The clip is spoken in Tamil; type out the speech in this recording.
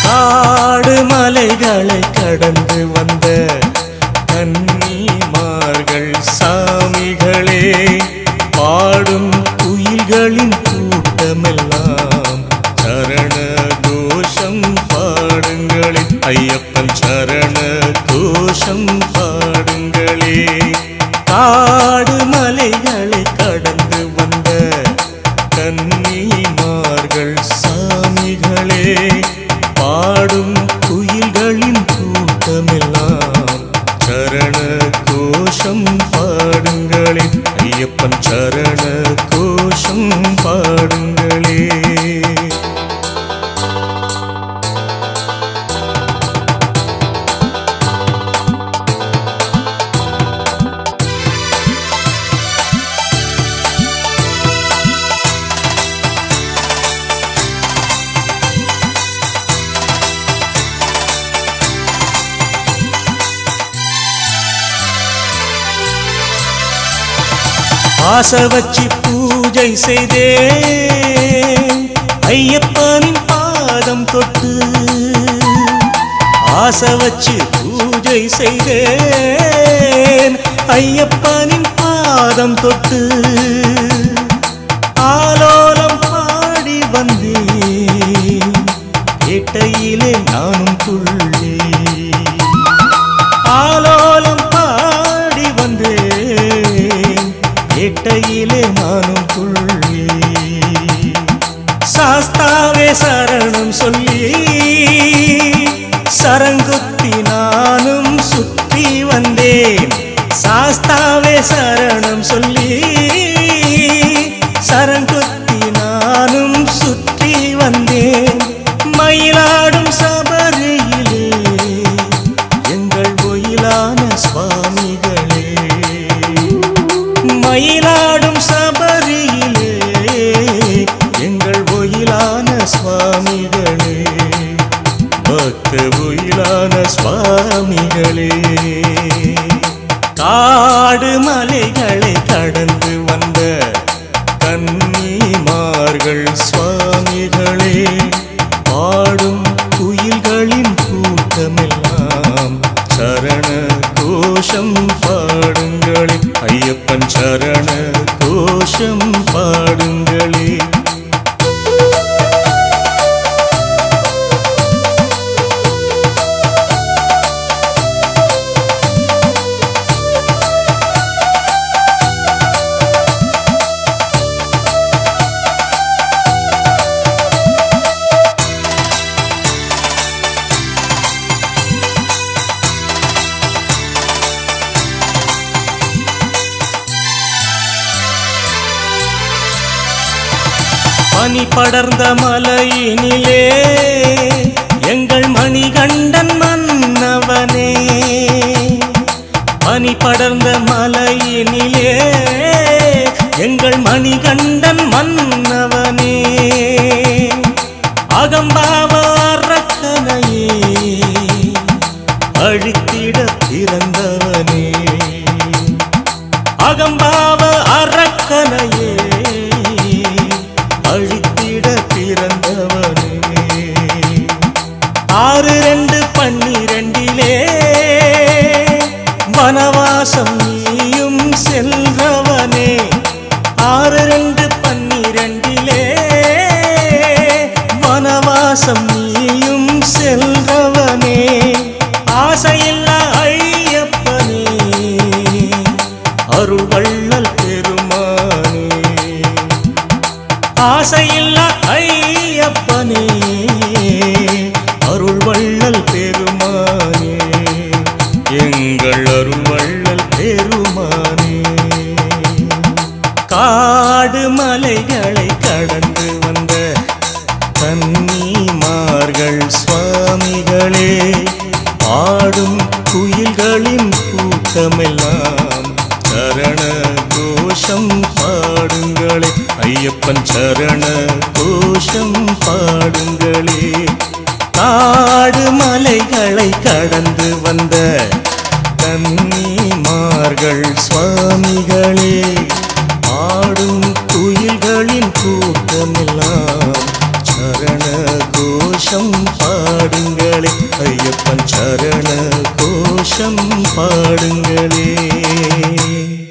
காடு மலைகளை கடந்து வந்த கன்னிமார்கள் சாமிகளே பாடும் குயில்களின் கூட்டமெல்லாம் சரண கோஷம் பாடுங்களே ஐயப்பன் சரண கோஷம் பாடுங்களே காடு மலைகளை கடந்து வந்த கன்னிமார்கள் சாமிகளே பாடும் குயில்களின் கூட்டமெல்லாம் சரண கோஷம் பாடுங்களே ஐயப்பன் சரண கோஷம் பாடுங்களே ஆசை வச்சு பூஜை செய்தே ஐயப்பனின் பாதம் தொட்டு ஆசை வச்சு பூஜை செய்தேன் ஐயப்பனின் பாதம் தொட்டு ஆலோலம் பாடி வந்தேன் கேட்டையிலே நானும் துள்ளி ஆலோலம் பாடி வந்தேன் கேட்டையிலே நானும் துள்ளி சாஸ்தாவே சரணம் சொல்லி சரங்குத்தி நானும் சுற்றி வந்தேன் சாஸ்தாவே சரணம் சொல்லி சரங்குத்தி நானும் சுற்றி வந்தேன் மயிலாடும் சபரியிலே எங்கள் ஒயிலான சுவாமிகளே மயிலாடும் சபரியிலே எங்கள் ஒயிலான சுவாமிகளே பக்த ஒயிலான சுவாமிகளே காடு மலைகளை கடந்து வந்த கன்னிமார்கள் சுவாமிகளே பாடும் குயில்களின் கூட்டமெல்லாம் சரண கோஷம் பாடுங்களே ஐயப்பன் சரண கோஷம் பாடுங்களே பனி படர்ந்த மலையினிலே எங்கள் மணிகண்டன் மன்னவனே பனி படர்ந்த மலையினிலே எங்கள் மணிகண்டன் மன்னவனே அகம்பாவ அரக்கனையே அழித்திட பிறந்தவனே அகம்பாவ அரக்கனையே அழித்திட பிறந்தவனே ஆறு ரெண்டு பன்னிரண்டிலே வனவாசம் நீயும் செல்றவனே ஆறு ரெண்டு பன்னிரண்டிலே வனவாசம் நீயும் செல்றவனே ஆசையில்லா ஐயப்பனே அருள்வள்ளல் பெருமானே ஆசையில்லா ஐயப்பனே அருள்வள்ளல் பெருமானே எங்கள் அருள்வள்ளல் பெருமானே காடு மலைகளை கடந்து வந்த கன்னிமார்கள் சுவாமிகளே பாடும் குயில்களின் கூட்டமெல்லாம் சரண கோஷம் பாடுங்களே ஐயப்பன் சரண கோஷம் பாடுங்களே காடு மலைகளை கடந்து வந்த கன்னிமார்கள் சுவாமிகளே ஆடும் குயில்களின் கூட்டமெல்லாம் சரண கோஷம் பாடுங்களே ஐயப்பன் சரண கோஷம் பாடுங்களே